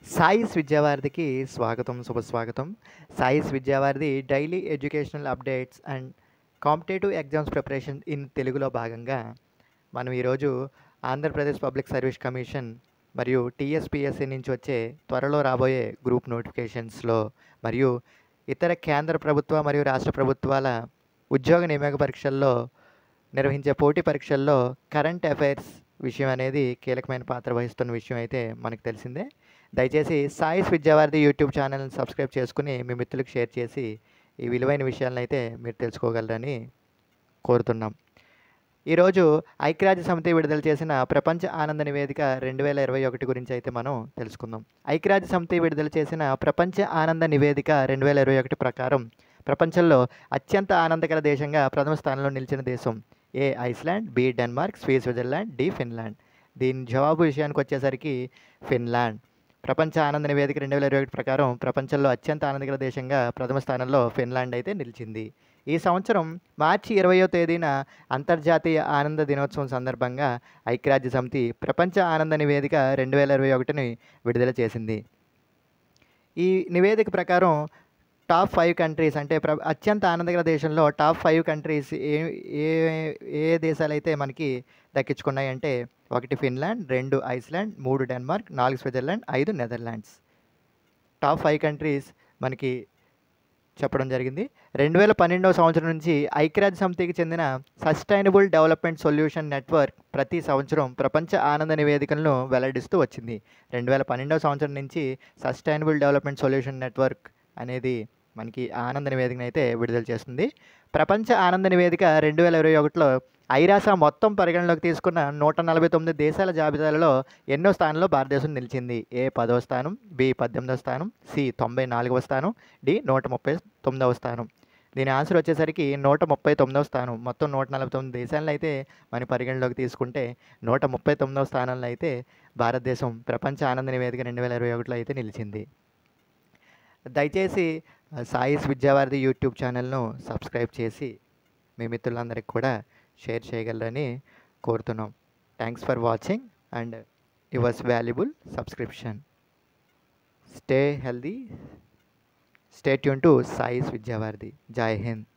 సాయిస్ విద్యావారిధికి స్వాగతం శుభస్వాగతం సాయిస్ విద్యావారిధి daily educational updates and competitive exams preparation in తెలుగులో భాగంగా మనం ఈరోజు ఆంధ్రప్రదేశ్ పబ్లిక్ సర్వీస్ కమిషన్ మరియు టీఎస్పిఎస్సి నుంచి వచ్చే త్వరలో రాబోయే గ్రూప్ నోటిఫికేషన్స్లో మరియు ఇతర కేంద్ర ప్రభుత్వ మరియు రాష్ట్ర ప్రభుత్వాల ఉద్యోగ నియామక పరీక్షల్లో నిర్వహించే పోటీ పరీక్షల్లో కరెంట్ అఫైర్స్ విషయం అనేది కీలకమైన పాత్ర వహిస్తున్న విషయం అయితే మనకు తెలిసిందే దయచేసి సాయిస్ విద్యావారిధి యూట్యూబ్ ఛానల్ని సబ్స్క్రైబ్ చేసుకుని మీ మిత్రులకు షేర్ చేసి ఈ విలువైన విషయాలను అయితే మీరు తెలుసుకోగలరని కోరుతున్నాం ఈరోజు ఐక్యరాజ్య సమితి విడుదల చేసిన ప్రపంచ ఆనంద నివేదిక రెండు వేల ఇరవై ఒకటి గురించి అయితే మనం తెలుసుకుందాం ఐక్యరాజ్య సమితి విడుదల చేసిన ప్రపంచ ఆనంద నివేదిక రెండు వేల ఇరవై ఒకటి ప్రకారం ప్రపంచంలో అత్యంత ఆనందకర దేశంగా ప్రథమ స్థానంలో నిలిచిన దేశం ఏ ఐస్లాండ్ బి డెన్మార్క్ స్వీ స్విట్జర్లాండ్ డి ఫిన్లాండ్ దీని జవాబు విషయానికి వచ్చేసరికి ఫిన్లాండ్ ప్రపంచ ఆనంద నివేదిక రెండు వేల ఇరవై ఒకటి ప్రకారం ప్రపంచంలో అత్యంత ఆనందకర దేశంగా ప్రథమ స్థానంలో ఫిన్లాండ్ అయితే నిలిచింది ఈ సంవత్సరం మార్చి ఇరవయో తేదీన అంతర్జాతీయ ఆనంద దినోత్సవం సందర్భంగా ఐక్యరాజ్య సమితి ప్రపంచ ఆనంద నివేదిక రెండు వేల ఇరవై ఒకటిని విడుదల చేసింది ఈ నివేదిక ప్రకారం టాప్ ఫైవ్ కంట్రీస్ అంటే ప్ర అత్యంత ఆనందకర దేశంలో టాప్ ఫైవ్ కంట్రీస్ ఏ ఏ ఏ దేశాలు అయితే మనకి దక్కించుకున్నాయి అంటే ఒకటి ఫిన్లాండ్ రెండు ఐస్లాండ్ మూడు డెన్మార్క్ నాలుగు స్విట్జర్లాండ్ ఐదు నెదర్లాండ్స్ టాప్ ఫైవ్ కంట్రీస్ మనకి చెప్పడం జరిగింది రెండు వేల పన్నెండవ సంవత్సరం నుంచి ఐక్యరాజ్య సమితికి చెందిన సస్టైనబుల్ డెవలప్మెంట్ సొల్యూషన్ నెట్వర్క్ ప్రతి సంవత్సరం ప్రపంచ ఆనంద నివేదికలను వెల్లడిస్తూ వచ్చింది రెండు వేల పన్నెండవ సంవత్సరం నుంచి సస్టైనబుల్ డెవలప్మెంట్ సొల్యూషన్ నెట్వర్క్ అనేది మనకి ఆనంద నివేదికను అయితే విడుదల చేస్తుంది ప్రపంచ ఆనంద నివేదిక రెండు వేల ఇరవై ఒకటిలో ఐరాస మొత్తం పరిగణలోకి తీసుకున్న నూట నలభై తొమ్మిది దేశాల జాబితాలలో ఎన్నో స్థానంలో భారతదేశం నిలిచింది ఏ పదవ స్థానం బి పద్దెనిమిదవ స్థానం సి తొంభై నాలుగవ స్థానం డి నూట ముప్పై తొమ్మిదవ స్థానం దీని ఆన్సర్ వచ్చేసరికి నూట ముప్పై తొమ్మిదవ స్థానం మొత్తం నూట నలభై తొమ్మిది దేశాలను అయితే మన పరిగణలోకి తీసుకుంటే నూట ముప్పై తొమ్మిదవ స్థానంలో అయితే భారతదేశం ప్రపంచ ఆనంద నివేదిక రెండు వేల ఇరవై ఒకటిలో అయితే నిలిచింది దయచేసి సాయిస్ విద్యావారిధి యూట్యూబ్ ఛానల్ను సబ్స్క్రైబ్ చేసి మీ మిత్రులందరికీ కూడా షేర్ చేయగలరని కోరుతున్నాం thanks for watching and yours valuable subscription stay healthy stay tune to Sais విద్యావారిధి జై హింద్